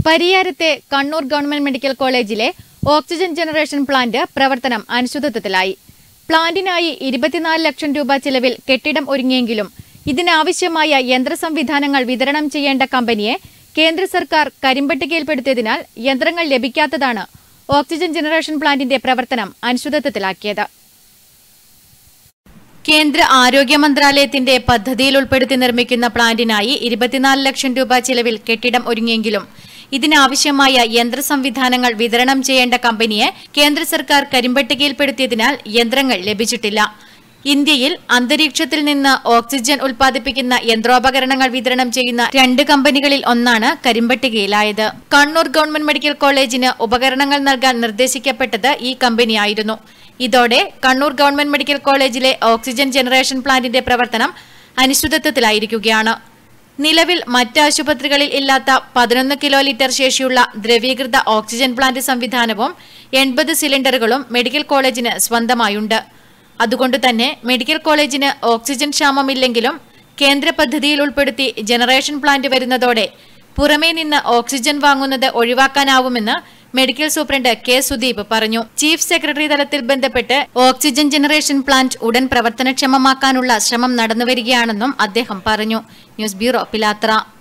പരിയാരത്തെ Kannur government medical കോളേജിലെ oxygen generation plant പ്രവർത്തനം അനിശ്ചിതത്വത്തിലായി പ്ലാന്റിനായി ഇരുപത്തിനാല് ലക്ഷം രൂപ ചെലവിൽ കെട്ടിടം ഒരുങ്ങിയെങ്കിലും ഇതിനാവശ്യമായ യന്ത്ര സംവിധാനങ്ങൾ വിതരണം ചെയ്യേണ്ട കമ്പനിയെ കേന്ദ്ര സർക്കാർ കരിമ്പട്ടികയിൽപ്പെടുത്തിയതിനാൽ യന്ത്രങ്ങൾ ലഭിക്കാത്തതാണ് ഓക്സിജൻ ജനറേഷൻ പ്ലാന്റിന്റെ പ്രവർത്തനം അനിശ്ചിതത്വത്തിലാക്കിയത് കേന്ദ്ര ആരോഗ്യ മന്ത്രാലയത്തിന്റെ പദ്ധതിയിൽ ഉൾപ്പെടുത്തി നിർമ്മിക്കുന്ന പ്ലാന്റിനായി ഇരുപത്തിനാല് ലക്ഷം രൂപ ചിലവിൽ കെട്ടിടം ഒരുങ്ങിയെങ്കിലും ഇതിനാവശ്യമായ യന്ത്ര സംവിധാനങ്ങൾ വിതരണം ചെയ്യേണ്ട കമ്പനിയെ കേന്ദ്ര സർക്കാർ കരിമ്പട്ടികയിൽപ്പെടുത്തിയതിനാൽ യന്ത്രങ്ങൾ ലഭിച്ചിട്ടില്ല ഇന്ത്യയിൽ അന്തരീക്ഷത്തിൽ നിന്ന് ഓക്സിജൻ ഉൽപ്പാദിപ്പിക്കുന്ന യന്ത്രോപകരണങ്ങൾ വിതരണം ചെയ്യുന്ന രണ്ട് കമ്പനികളിൽ ഒന്നാണ് കരിമ്പട്ടികയിലായത് കണ്ണൂർ ഗവൺമെന്റ് മെഡിക്കൽ കോളേജിന് ഉപകരണങ്ങൾ നൽകാൻ നിർദ്ദേശിക്കപ്പെട്ടത് ഈ കമ്പനിയായിരുന്നു ഇതോടെ കണ്ണൂർ ഗവൺമെന്റ് മെഡിക്കൽ കോളേജിലെ ഓക്സിജൻ ജനറേഷൻ പ്ലാന്റിന്റെ പ്രവർത്തനം അനിശ്ചിതത്വത്തിലായിരിക്കുകയാണ് നിലവിൽ മറ്റ് ആശുപത്രികളിൽ ഇല്ലാത്ത പതിനൊന്ന് കിലോ ലിറ്റർ ശേഷിയുള്ള ദ്രവീകൃത ഓക്സിജൻ പ്ലാന്റ് സംവിധാനവും എൺപത് സിലിണ്ടറുകളും മെഡിക്കൽ കോളേജിന് സ്വന്തമായുണ്ട് അതുകൊണ്ടുതന്നെ മെഡിക്കൽ കോളേജിന് ഓക്സിജൻ ക്ഷാമമില്ലെങ്കിലും കേന്ദ്ര പദ്ധതിയിൽ ഉൾപ്പെടുത്തി ജനറേഷൻ പ്ലാന്റ് വരുന്നതോടെ പുറമേ നിന്ന് ഓക്സിജൻ വാങ്ങുന്നത് ഒഴിവാക്കാനാവുമെന്ന് മെഡിക്കൽ സൂപ്രണ്ട് കെ സുദീപ് പറഞ്ഞു ചീഫ് സെക്രട്ടറി തലത്തിൽ ബന്ധപ്പെട്ട് ഓക്സിജൻ ജനറേഷൻ പ്ലാന്റ് ഉടൻ പ്രവർത്തനക്ഷമമാക്കാനുള്ള ശ്രമം നടന്നുവരികയാണെന്നും അദ്ദേഹം പറഞ്ഞു ന്യൂസ് ബ്യൂറോ പിലാത്ര